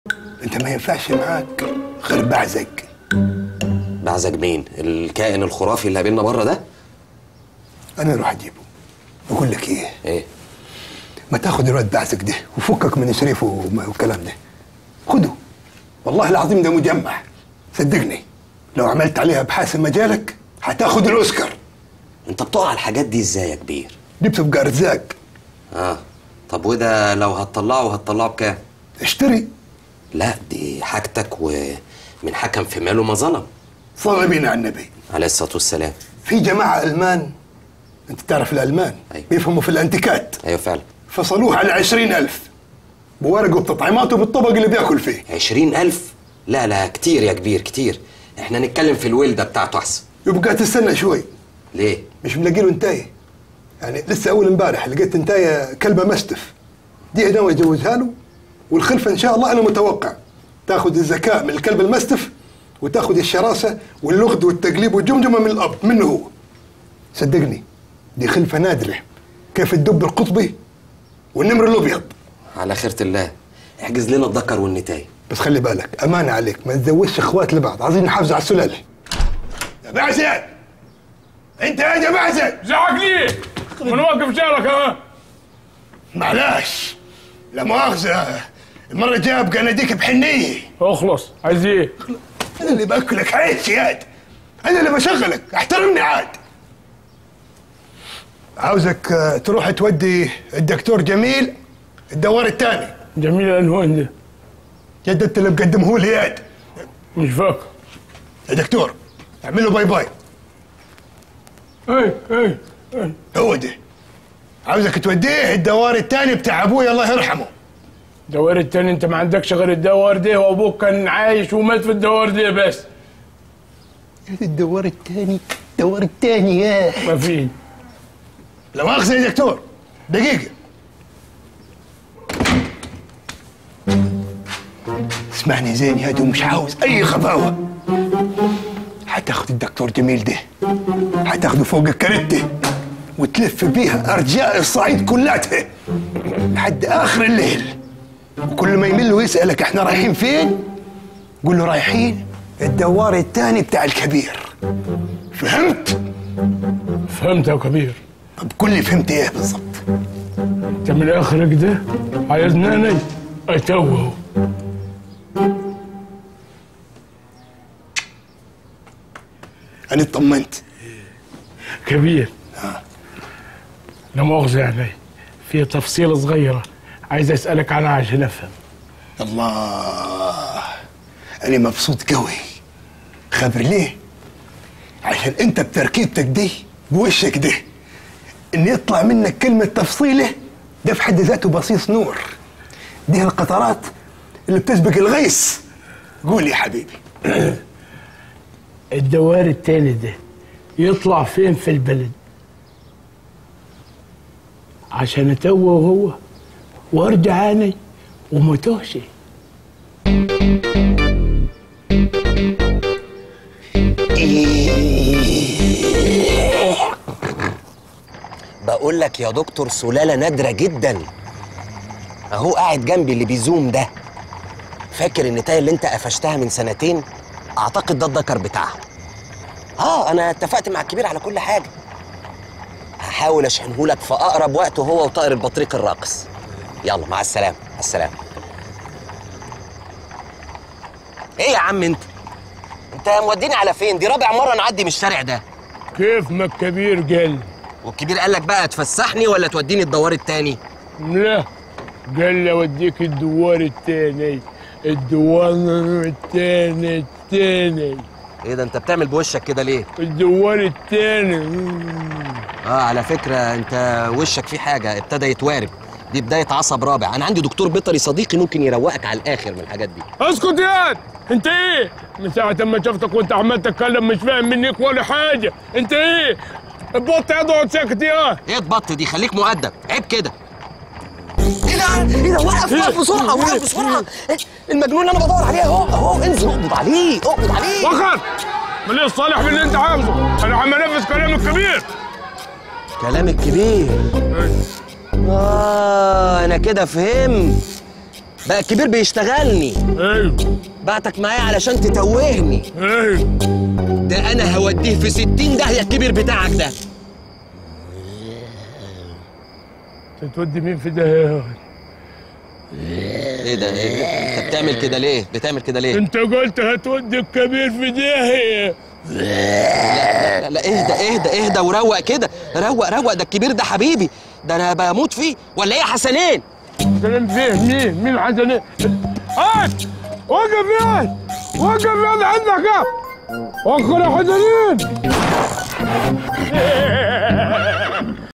انت ما ينفعش معاك غير بعزق بعزج مين الكائن الخرافي اللي قابلنا بره ده انا اروح اجيبه بقول لك ايه ايه ما تاخد الواد بعزق ده وفكك من شريف وما- والكلام ده خده والله العظيم ده مجمع صدقني لو عملت عليها ابحاث مجالك هتاخد الاوسكار انت بتقع على الحاجات دي ازاي يا كبير دي بتبقى ارزاق اه طب وده لو هتطلعه هتطلعه بكام اشتري لا دي حاجتك ومن حكم في ماله ما ظلم صلى بينا على النبي عليه الصلاه والسلام في جماعه المان انت تعرف الالمان أيوة. بيفهموا في الانتيكات ايوه فعلا فصلوه على عشرين ألف بورقه وبتطعيماته بالطبق اللي بياكل فيه عشرين ألف لا لا كتير يا كبير كتير احنا نتكلم في الولدة بتاعته أحسن يبقى تستنى شوي ليه؟ مش ملاقي له انتايه يعني لسه اول امبارح لقيت انتايه كلبه مستف دي ناوي اجوزها له والخلفه ان شاء الله انا متوقع تاخذ الذكاء من الكلب المستف وتاخذ الشراسه واللغد والتقليب والجمجمه من الاب منه هو صدقني دي خلفه نادره كيف الدب القطبي والنمر الابيض على خيرة الله احجز لنا الذكر والنتاية بس خلي بالك امانه عليك ما تزوجش اخوات لبعض عايزين نحافظ على السلاله يا بعزت انت يا بعزت زعق ليه؟ من واقف شارك ها؟ معلش لا مؤاخذة المرة الجاية ابقى اناديك بحنية اخلص عايز ايه؟ انا اللي باكلك عيش ياد انا اللي بشغلك احترمني عاد عاوزك آه، تروح تودي الدكتور جميل الدوار الثاني جميل الالوان ده جد انت اللي مقدمه لي ياد مش فاكر يا دكتور اعمل له باي باي اي اي اي هو ده عاوزك توديه الدوار الثاني بتاع ابوي الله يرحمه الدوار التاني انت ما عندكش غير الدوار ده وابوك كان عايش ومات في الدوار ده بس الدوار الثاني الدوار الثاني يا ما في لا مؤاخذة يا دكتور دقيقة اسمعني زين يا دو مش عاوز أي غباوة هتاخد الدكتور جميل ده هتاخده فوق الكارتة وتلف بيها أرجاء الصعيد كلاتها لحد آخر الليل وكل ما يمل ويسألك احنا رايحين فين قول له رايحين الدوار الثاني بتاع الكبير فهمت؟ فهمت يا كبير طب قول لي فهمت ايه بالظبط؟ انت من اخرك ده عايزني انا اتوه أنا اطمنت كبير لا مؤاخذة يعني في تفصيلة صغيرة عايز اسألك عنها عشان افهم الله أنا مبسوط قوي خبر ليه؟ عشان أنت بتركيبتك دي بوشك ده إن يطلع منك كلمة تفصيلة ده في حد ذاته بصيص نور دي القطرات اللي بتسبق الغيث قول يا حبيبي الدوار التاني ده يطلع فين في البلد عشان اتوه هو وارجع انا وما توهش بقول لك يا دكتور سلالة نادرة جدا اهو قاعد جنبي اللي بيزوم ده فاكر النتاية اللي انت قفشتها من سنتين اعتقد ده الذكر بتاعها اه انا اتفقت مع الكبير على كل حاجة هحاول اشحنهولك في اقرب وقت وهو وطائر البطريق الراقص يلا مع السلامة مع السلامة ايه يا عم انت انت موديني على فين دي رابع مرة نعدي من الشارع ده كيف ما الكبير قال والكبير قال لك بقى تفسحني ولا توديني الدوار التاني لا قال لي اوديك الدوار التاني الدوار التاني التاني ايه ده انت بتعمل بوشك كده ليه الدوار التاني اه على فكرة انت وشك فيه حاجة ابتدى يتوارب دي بداية عصب رابع انا عندي دكتور بيطري صديقي ممكن يروقك على الاخر من الحاجات دي اسكت يا انت ايه من ساعة ما شفتك وانت عمال تتكلم مش فاهم منك ولا حاجة انت ايه بط اقعد ساكت يا ايه تبط دي خليك مؤدب عيب كده ايه ده ايه ده وقف وقف بسرعة وقف بسرعة إيه؟ المجنون اللي انا بدور عليه اهو اهو انزل اقبض عليه اقبض عليه وقف ماليش صالح باللي انت عاوزه انا عم انفذ كلام الكبير كلام الكبير اه انا كده فهمت بقى الكبير بيشتغلني ايوه بعتك معايا علشان تتوهني ايوه ده انا هوديه في ستين داهية الكبير بتاعك ده انت تودي مين في ده يا ايه ده ايه ده؟ انت بتعمل كده ليه بتعمل كده ليه انت قلت هتودي الكبير في داهيه لا لا اهدى اهدى اهدى وروق كده روق روق ده الكبير ده حبيبي ده انا بموت فيه ولا ايه يا حسنين كلام فيه مين مين حسنين هات وقف يا وقف يا عندك وخر يا حسنين